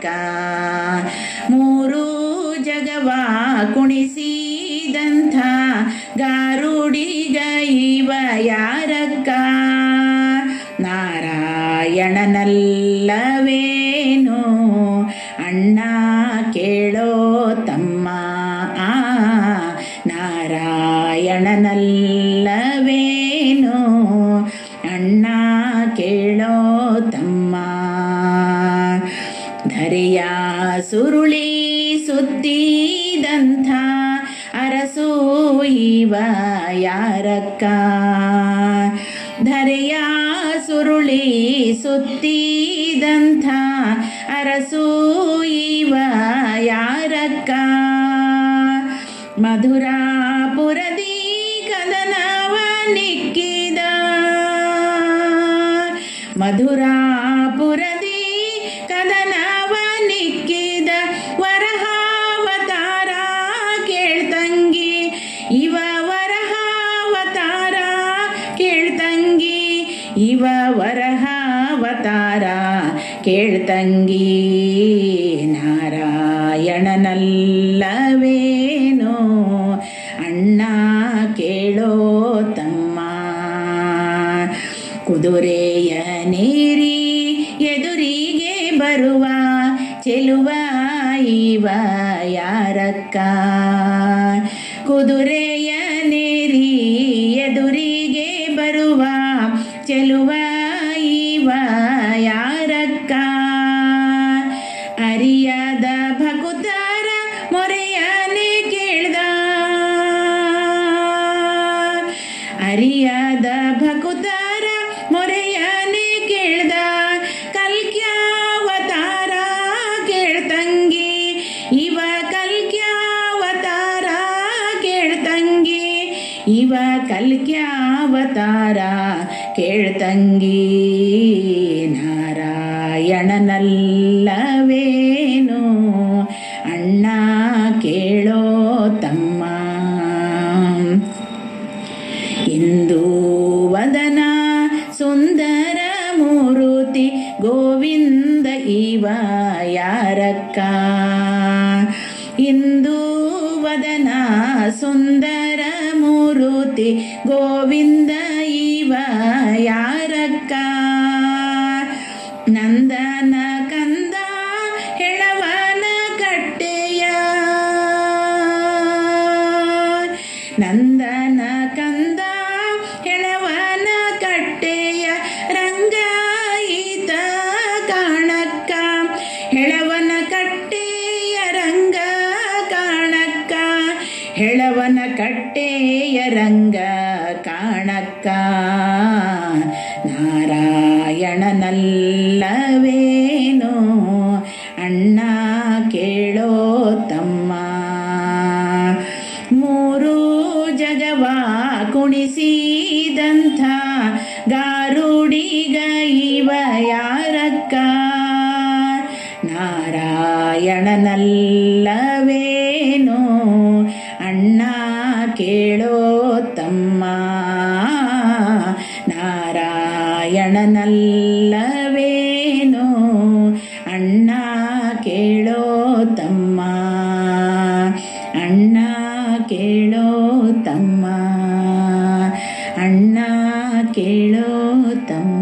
ಯಾರಕ್ಕ ಮೂರು ಜಗವ ಕುಣಿಸಿದಂಥ ಗಾರುಡಿಗ ಇವ ಯಾರಕ್ಕ ನಾರಾಯಣನಲ್ಲವೇನು ಅಣ್ಣ ಕೇಳೋ ತಮ್ಮ ಆ ನಾರಾಯಣನಲ್ಲವೇನು ಅಣ್ಣ ಕೇಳೋ ತಮ್ಮ ಧರೆಯ ಸುರುಳಿ ಸುತ್ತಿದಂಥ ಅರಸು ಇವ ಯಾರಕ್ಕ ಧರೆಯ ಸುರುಳಿ ಸುತ್ತಿದಂಥ ಅರಸು ಇವ ಯಾರಕ್ಕ ಮಧುರಾಪುರದಿ ಕದನವ ನಿಕ್ಕಿದ ಮಧುರಾಪುರದಿ ಕದನವ ನಿಕ್ಕಿದ ವರಹಾವತಾರ ಕೇಳ್ತಂಗಿ ಇವ ವರಹಾವತಾರ ಕೇಳ್ತಂಗಿ ಇವ ವರಹಾವತಾರ ಕೇಳ್ತಂಗಿ ನಾರಾಯಣನಲ್ಲವೇನೋ ಅಣ್ಣ ಕೇಳೋ ತಮ್ಮ ಕುದುರೆಯ ನೀರಿ ಎದುರಿಗೆ ಬರುವ ಚೆಲುವ ಇವ ಯಾರಕ್ಕ ಕುದುರೆಯ ನೀರಿ ಎದುರಿಗೆ ಬರುವ ಚೆಲುವ ಇವ ಯಾರಕ್ಕ ಅರಿಯದ ಭಕುತರ ಮೊರೆಯನೆ ಕೇಳ್ದ ಅರಿಯದ ಭಕುತರ ಮೊರೆಯನೆ ಕೇಳ್ದ ಕಲ್ಕ್ಯಾವತಾರ ಕೇಳ್ತಂಗಿ ಇವ ಕಲ್ಕ್ಯಾವತಾರ ಕೇಳ್ತಂಗಿ ಇವ ಕಲ್ಕ್ಯಾವತಾರ ಕೇಳ್ತಂಗಿ ನಾರಾಯಣನಲ್ಲವೇನು ಅಣ್ಣ ಕೇಳೋ ತಮ್ಮ ಇಂದು ವದನ ಸುಂದರ ಮೂರುತಿ ಗೋವಿಂದ ಇವ ಯಾರಕ್ಕ ಇಂದು ವದನ ಸುಂದರ ಮೂರುತಿ ಗೋವಿಂದ ಇವ ಯಾರಕ್ಕ ನಂದನ ಕಂದ ಹೆಳವನ ಕಟ್ಟೆಯ ನಂದನ ಕಂದ ಹೆಳವನ ಕಟ್ಟೆಯ ರಂಗ ಈತ ಕಾಣಕ್ಕ ಹೆಳವನ ಕಟ್ಟೆಯ ರಂಗ ಕಾಣಕ್ಕ ಹೆಳವನ ಕಟ್ಟೆಯ ರಂಗ ಕಾಣಕ್ಕ ನಾರಾಯಣನಲ್ಲವೇನೋ ಅಣ್ಣ ಕೇಳೋ ತಮ್ಮ ಮೂರು ಜಗವ ಕುಣಿಸಿದಂಥ ಗಾರುಡಿಗ ಇವ ಯಾರಕ್ಕ ನಾರಾಯಣನಲ್ಲವೇನೋ ಅಣ್ಣ ಕೇಳೋ ತಮ್ಮ ನಾರಾಯಣನಲ್ಲವೇನೋ ಅಣ್ಣ ಕೇಳೋ ತಮ್ಮ ಅಣ್ಣ ಕೇಳೋ ತಮ್ಮ ಅಣ್ಣ ಕೇಳೋ ತಮ್ಮ